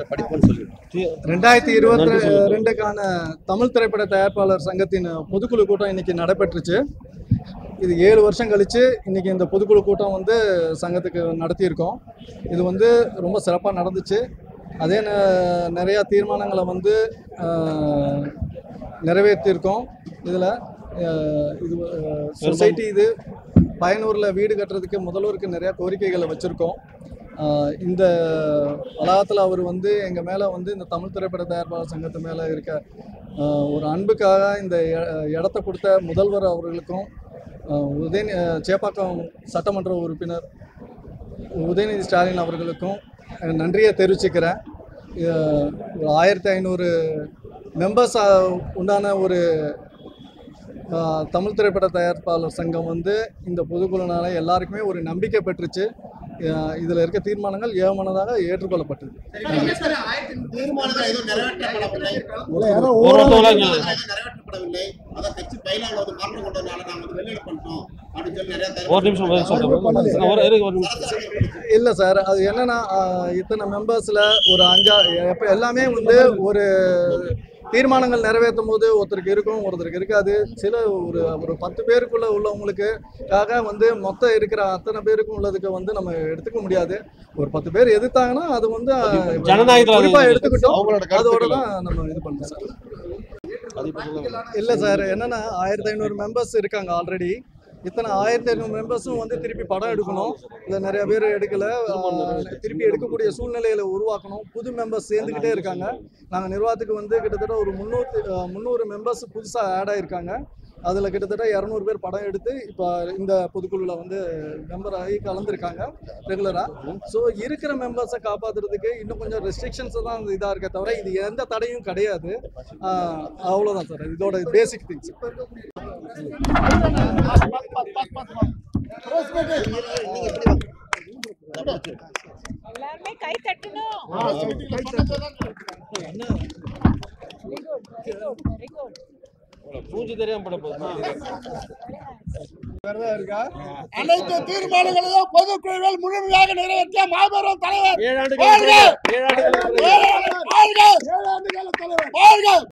படிப்போம்னு சொல்லிடுவோம் ரெண்டாயிரத்தி இருபத்தி ரெண்டுக்கான தமிழ் திரைப்பட தயாரிப்பாளர் சங்கத்தின் பொதுக்குழு கூட்டம் இன்னைக்கு நடைபெற்றுச்சு இது ஏழு வருஷம் கழிச்சு இன்னைக்கு இந்த பொதுக்குழு கூட்டம் வந்து சங்கத்துக்கு நடத்தியிருக்கோம் இது வந்து ரொம்ப சிறப்பாக நடந்துச்சு அதே ந- நிறையா தீர்மானங்களை வந்து ஆஹ், நிறைவேற்றியிருக்கோம் இதில் இது சொசைட்டி இது பயனூரில் வீடு கட்டுறதுக்கு முதல்வருக்கு நிறையா கோரிக்கைகளை வச்சுருக்கோம் ஆஹ் இந்த வளாகத்தில் அவர் வந்து எங்கள் மேலே வந்து இந்த தமிழ் திரைப்பட தயாரிப்பாளர் சங்கத்து மேலே இருக்க ஆஹ் ஒரு அன்புக்காக இந்த இ- இடத்த கொடுத்த முதல்வர் அவர்களுக்கும் ஆஹ் உதயநி ஆஹ் சேப்பாக்கம் சட்டமன்ற உறுப்பினர் உதயநிதி ஸ்டாலின் அவர்களுக்கும் என் நன்றியை தெரிவிச்சுக்கிறேன் ஆஹ் ஒரு ஆயிரத்தி ஐநூறு மெம்பர்ஸ் உண்டான ஒரு ஆஹ் தமிழ் திரைப்பட தயாரிப்பாளர் சங்கம் வந்து இந்த பொதுக்குழுனால எல்லாருக்குமே ஒரு நம்பிக்கை பெற்றுச்சு ஆஹ் இதுல இருக்க தீர்மானங்கள் ஏகமனதாக ஏற்றுக்கொள்ளப்பட்டது தீர்மானங்கள் எதுவும் நிறைவேற்றப்படவில்லை ஒரு தோழர்கள் தீர்மானங்கள் எதுவும் நிறைவேற்றப்படவில்லை அதான் கட்சி பயிலாளர் வந்து மாற்றம் கொண்டதுனால நாங்க வந்து வெளியிட பண்ணிட்டோம் அப்படின்னு சொல்லி நிறைய ஒரு நிமிஷம் பதில் சொல்றேன் ஒரு இருக்கு, ஒரு நிமிஷம் இல்லை சார் அது என்னன்னா ஆஹ் இத்தனை மெம்பர்ஸில் ஒரு அஞ்சா எப்போ எல்லாமே வந்து ஒரு தீர்மானங்கள் நிறைவேற்றும் போது ஒருத்தருக்கு இருக்கும் ஒருத்தருக்கு இருக்காது சில ஒரு ஒரு பத்து பேருக்குள்ள உள்ளவங்களுக்குக்காக வந்து மொத்தம் இருக்கிற அத்தனை பேருக்கும் உள்ளதுக்கு வந்து நம்ம எடுத்துக்க முடியாது ஒரு பத்து பேர் எதிர்த்தாங்கன்னா அது வந்து ஜனநாயகத்துல அது குறிப்பாக எடுத்துக்கிட்டோம் அவங்களோட அதோட கருத்துக்களை தான் நம்ம இது பண்ணோம் சார் இல்லை சார் என்னன்னா ஆயிரத்தி ஐநூறு மெம்பர்ஸ் இருக்காங்க ஆல்ரெடி இத்தனை ஆயிரத்தி ஐநூறு மெம்பர்ஸும் வந்து திருப்பி படம் எடுக்கணும் இல்லை நிறைய பேர் எடுக்கல ஆஹ் திருப்பி எடுக்கக்கூடிய சூழ்நிலையில உருவாக்கணும் புது மெம்பர்ஸ் சேர்ந்துக்கிட்டே இருக்காங்க நாங்கள் நிர்வாகத்துக்கு வந்து கிட்டத்தட்ட ஒரு முந்நூறு முந்நூறு மெம்பர்ஸ் புதுசாக ஆட் ஆயிருக்காங்க அதில் கிட்டத்தட்ட இரநூறு பேர் படம் எடுத்து இப்போ இந்த பொதுக்குழுவில் வந்து மெம்பர் ஆகி கலந்துருக்காங்க ரெகுலராக ஸோ இருக்கிற மெம்பர்ஸை காப்பாற்றுறதுக்கு இன்னும் கொஞ்சம் ரெஸ்ட்ரிக்ஷன்ஸ் தான் இதாக இருக்க தவிர இது எந்த தடையும் கிடையாது ஆஹ் அவ்வளவுதான் சார் இதோட பேசிக் திங்ஸ் எல்லாருமே கை தட்டணும் வெரி குட் மூஞ்சி தெரியாம பட போகுது அனைத்து தீர்மானங்களையும் பொதுக்குழுவில் முழுமையாக நிறைவேற்றிய மாபெரும் தலைவர் ஏழு வாழ்க! ஆண்டுகள் ஏழு ஆண்டுகள் வாழ்க! வாழ்க! வாழ்க!